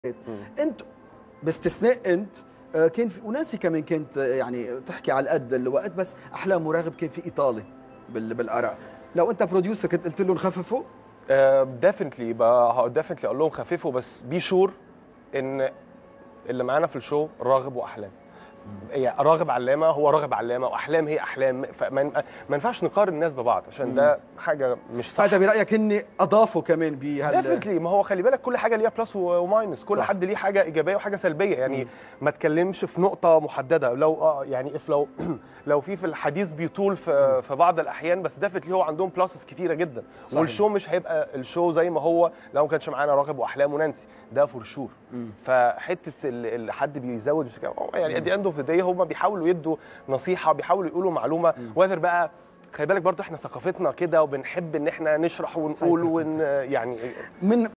انت باستثناء انت آه، كان في وناسي كمان كانت آه، يعني تحكي على قد الوقت بس احلام وراغب كان في ايطالي بال- بالاراء لو انت بروديوسر كنت قلت له نخففه ديفنتلي ديفنتلي اقول لهم خففوا بس بي شور ان اللي معانا في الشو راغب واحلام يعني راغب علامه هو راغب علامه واحلام هي احلام فما ما ينفعش نقارن الناس ببعض عشان ده حاجه مش صح فانت برايك اني اضافوا كمان بهال ديفنتلي ما هو خلي بالك كل حاجه ليها بلس وماينس كل صح. صح. حد ليه حاجه ايجابيه وحاجه سلبيه يعني ما تكلمش في نقطه محدده لو اه يعني اف لو لو في في الحديث بيطول في في بعض الاحيان بس ديفنتلي هو عندهم بلاسز كتيره جدا صحيح. والشو مش هيبقى الشو زي ما هو لو ما كانش معانا راغب واحلام ونانسي ده فور شور مم. فحته ال- ال- حد بيزود مش كده، يعني ات اند اوف ذا داي هم بيحاولوا يدوا نصيحه بيحاولوا يقولوا معلومه وذر بقى خلي بالك برضو احنا ثقافتنا كده وبنحب ان احنا نشرح ونقول ون يعني من